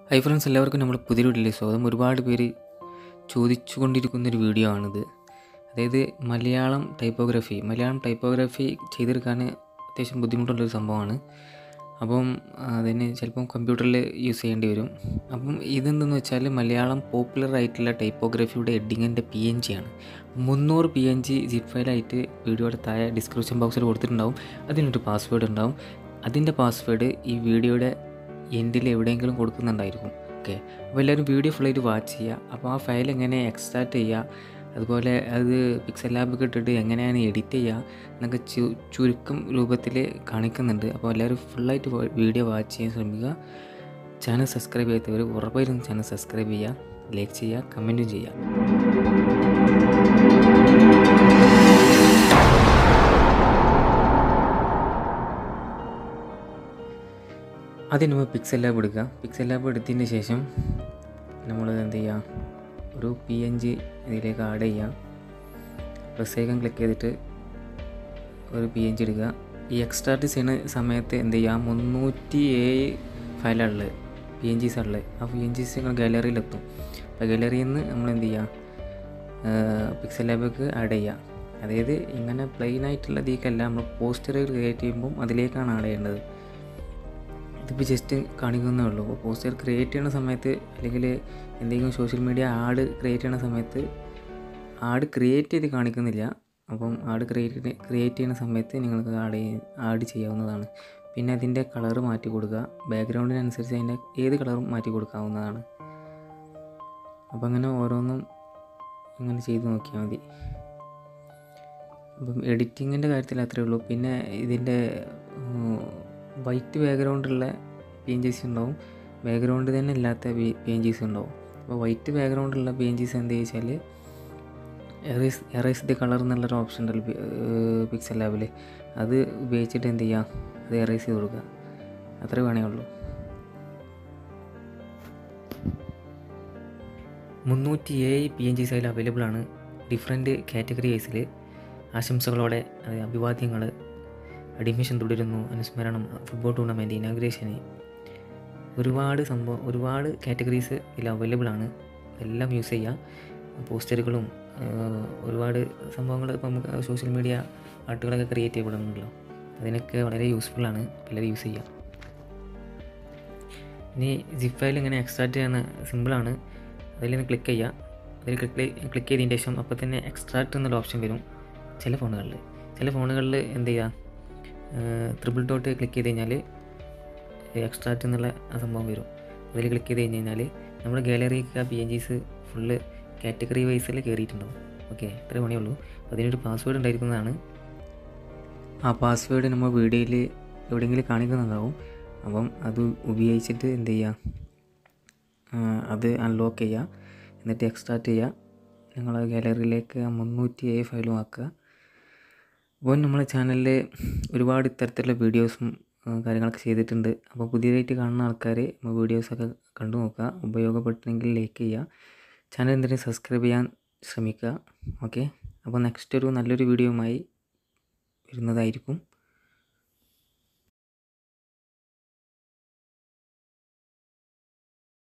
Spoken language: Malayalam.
ഹൈ ഫ്രണ്ട്സ് എല്ലാവർക്കും നമ്മൾ പുതിയൊരു വീഡിയോയിലേക്ക് സ്വാഗതം ഒരുപാട് പേര് ചോദിച്ചു കൊണ്ടിരിക്കുന്നൊരു വീഡിയോ ആണിത് അതായത് മലയാളം ടൈപ്പോഗ്രഫി മലയാളം ടൈപ്പോഗ്രഫി ചെയ്തെടുക്കാൻ അത്യാവശ്യം ബുദ്ധിമുട്ടുള്ളൊരു സംഭവമാണ് അപ്പം അതിന് ചിലപ്പം കമ്പ്യൂട്ടറിൽ യൂസ് ചെയ്യേണ്ടി വരും അപ്പം ഇതെന്തെന്ന് വെച്ചാൽ മലയാളം പോപ്പുലർ ആയിട്ടുള്ള ടൈപ്പോഗ്രഫിയുടെ എഡിങ്ങിൻ്റെ പി എൻ ജി ആണ് മുന്നൂറ് പി എൻ ജി ജിപ്പ് ഫയലായിട്ട് വീഡിയോയുടെ താഴെ ഡിസ്ക്രിപ്ഷൻ ബോക്സിൽ കൊടുത്തിട്ടുണ്ടാവും അതിനൊരു പാസ്വേഡ് ഉണ്ടാവും അതിൻ്റെ പാസ്വേഡ് ഈ വീഡിയോയുടെ എൻഡിൽ എവിടെയെങ്കിലും കൊടുക്കുന്നുണ്ടായിരിക്കും ഓക്കെ അപ്പോൾ എല്ലാവരും വീഡിയോ ഫുള്ളായിട്ട് വാച്ച് ചെയ്യുക അപ്പോൾ ആ ഫയൽ എങ്ങനെ എക്സ്ട്രാക്ട് ചെയ്യുക അതുപോലെ അത് പിക്സൽ ലാബൊക്കെ ഇട്ടിട്ട് എങ്ങനെയാണ് എഡിറ്റ് ചെയ്യുക എന്നൊക്കെ ചു ചുരുക്കം രൂപത്തിൽ കാണിക്കുന്നുണ്ട് അപ്പോൾ എല്ലാവരും ഫുള്ളായിട്ട് വീഡിയോ വാച്ച് ചെയ്യാൻ ശ്രമിക്കുക ചാനൽ സബ്സ്ക്രൈബ് ചെയ്യാത്തവർ ഉറപ്പായിട്ടും ചാനൽ സബ്സ്ക്രൈബ് ചെയ്യുക ലൈക്ക് ചെയ്യുക കമൻറ്റും ചെയ്യുക ആദ്യം നമ്മൾ പിക്സൽ ലാബ് എടുക്കുക പിക്സൽ ലാബ് എടുത്തതിന് ശേഷം നമ്മൾ എന്ത് ചെയ്യുക ഒരു പി എൻ ജി ഇതിലേക്ക് ആഡ് ചെയ്യുക പ്രത്യേകം ക്ലിക്ക് ചെയ്തിട്ട് ഒരു പി എൻ ജി എടുക്കുക ഈ എക്സ്ട്രാക്ട് ചെയ്യുന്ന സമയത്ത് എന്ത് ചെയ്യുക മുന്നൂറ്റി ഏഴ് ഫയലുള്ളത് പി എൻ ജിസ് ഉള്ളത് ആ പി എൻ ജിസ് നിങ്ങൾ ഗാലറിയിലെത്തും അപ്പോൾ ഗാലറിയിൽ നിന്ന് നമ്മൾ എന്ത് ചെയ്യുക പിക്സൽ ലാബിലേക്ക് ആഡ് ചെയ്യുക അതായത് ഇങ്ങനെ പ്ലെയിൻ ആയിട്ടുള്ള ഇതിലേക്കല്ല നമ്മൾ പോസ്റ്ററുകൾ ക്രിയേറ്റ് ചെയ്യുമ്പം അതിലേക്കാണ് ആഡ് ചെയ്യേണ്ടത് ഇതിപ്പോൾ ജസ്റ്റ് കാണിക്കുന്നേ ഉള്ളൂ അപ്പോൾ പോസ്റ്റർ ക്രിയേറ്റ് ചെയ്യുന്ന സമയത്ത് അല്ലെങ്കിൽ എന്തെങ്കിലും സോഷ്യൽ മീഡിയ ആഡ് ക്രിയേറ്റ് ചെയ്യുന്ന സമയത്ത് ആഡ് ക്രിയേറ്റ് ചെയ്ത് കാണിക്കുന്നില്ല അപ്പം ആഡ് ക്രിയേറ്റ് ക്രിയേറ്റ് ചെയ്യുന്ന സമയത്ത് നിങ്ങൾക്ക് ആഡ് ആഡ് ചെയ്യാവുന്നതാണ് പിന്നെ അതിൻ്റെ കളർ മാറ്റി കൊടുക്കുക ബാക്ക്ഗ്രൗണ്ടിനനുസരിച്ച് അതിൻ്റെ ഏത് കളറും മാറ്റി കൊടുക്കാവുന്നതാണ് അപ്പോൾ അങ്ങനെ ഓരോന്നും ഇങ്ങനെ ചെയ്ത് നോക്കിയാൽ മതി അപ്പം എഡിറ്റിങ്ങിൻ്റെ കാര്യത്തിൽ അത്രയേ ഉള്ളൂ പിന്നെ ഇതിൻ്റെ വൈറ്റ് ബാക്ക്ഗ്രൗണ്ടുള്ള പി എൻ ജിസ് ഉണ്ടാവും ബാക്ക്ഗ്രൗണ്ട് തന്നെ ഇല്ലാത്ത പി എൻ ജിസ് ഉണ്ടാവും അപ്പോൾ വൈറ്റ് ബാക്ക്ഗ്രൗണ്ടുള്ള പി എൻ ജിസ് എന്ത് ചോദിച്ചാൽ എറേസ് എറേസ് ദി കളർ എന്നുള്ളൊരു ഓപ്ഷൻ ഉണ്ടല്ലോ പിക്സൽ ലാബിൽ അത് ഉപയോഗിച്ചിട്ട് എന്ത് ചെയ്യുക അത് എറേസ് ചെയ്ത് കൊടുക്കുക അത്രേ വേണേ ഉള്ളൂ മുന്നൂറ്റി ഏഴ് പി എൻ ജിസ് അതിൽ അവൈലബിൾ ആണ് ഡിഫറെൻറ്റ് കാറ്റഗറി വൈസിൽ ആശംസകളോടെ അഭിവാദ്യങ്ങൾ അഡ്മിഷൻ തുടരുന്നു അനുസ്മരണം ഫുട്ബോൾ ടൂർണമെൻറ്റ് ഇനാഗ്രേഷന് ഒരുപാട് സംഭവം ഒരുപാട് കാറ്റഗറീസ് ഇതിൽ അവൈലബിൾ ആണ് എല്ലാം യൂസ് ചെയ്യുക പോസ്റ്ററുകളും ഒരുപാട് സംഭവങ്ങൾ ഇപ്പോൾ നമുക്ക് സോഷ്യൽ മീഡിയ ആർട്ടുകളൊക്കെ ക്രിയേറ്റ് ചെയ്യപ്പെടുന്നുണ്ടല്ലോ അതിനൊക്കെ വളരെ യൂസ്ഫുള്ളാണ് എല്ലാവരും യൂസ് ചെയ്യുക ഇനി ജിപ്പ് ഫയൽ ഇങ്ങനെ എക്സ്ട്രാക്ട് ചെയ്യുന്ന സിമ്പിളാണ് അതിൽ നിന്ന് ക്ലിക്ക് ചെയ്യുക അതിൽ ക്ലിക്ക് ക്ലിക്ക് ചെയ്തതിന് ശേഷം അപ്പോൾ തന്നെ എക്സ്ട്രാക്ട് എന്നുള്ള ഓപ്ഷൻ വരും ചില ഫോണുകളിൽ ചില ഫോണുകളിൽ എന്ത് ചെയ്യുക ത്രിബിൾ ഡോട്ട് ക്ലിക്ക് ചെയ്ത് കഴിഞ്ഞാൽ എക്സ്ട്രാക്ട് എന്നുള്ള ആ സംഭവം വരും അതിൽ ക്ലിക്ക് ചെയ്ത് കഴിഞ്ഞ് കഴിഞ്ഞാൽ നമ്മുടെ ഗാലറിക്ക് ആ P N Gs full category വൈസിൽ കയറിയിട്ടുണ്ടാവും ഓക്കെ ഇത്രേ പണിയുള്ളൂ അതിനൊരു പാസ്വേഡ് ഉണ്ടായിരിക്കുന്നതാണ് ആ പാസ്വേഡ് നമ്മൾ വീഡിയോയിൽ എവിടെയെങ്കിലും കാണിക്കുന്നുണ്ടാവും അപ്പം അത് ഉപയോഗിച്ചിട്ട് എന്ത് ചെയ്യുക അത് അൺലോക്ക് ചെയ്യുക എന്നിട്ട് എക്സ്ട്രാക്ട് ചെയ്യുക നിങ്ങളെ ഗാലറിയിലേക്ക് മുന്നൂറ്റി ഏഴ് ഫയലും ആക്കുക അപ്പോൾ നമ്മുടെ ചാനലിൽ ഒരുപാട് ഇത്തരത്തിലുള്ള വീഡിയോസും കാര്യങ്ങളൊക്കെ ചെയ്തിട്ടുണ്ട് അപ്പോൾ പുതിയതായിട്ട് കാണുന്ന ആൾക്കാർ വീഡിയോസൊക്കെ കണ്ടു നോക്കുക ഉപയോഗപ്പെട്ടെങ്കിൽ ലൈക്ക് ചെയ്യുക ചാനൽ എന്തെങ്കിലും സബ്സ്ക്രൈബ് ചെയ്യാൻ ശ്രമിക്കുക ഓക്കെ അപ്പോൾ നെക്സ്റ്റ് ഒരു നല്ലൊരു വീഡിയോയുമായി വരുന്നതായിരിക്കും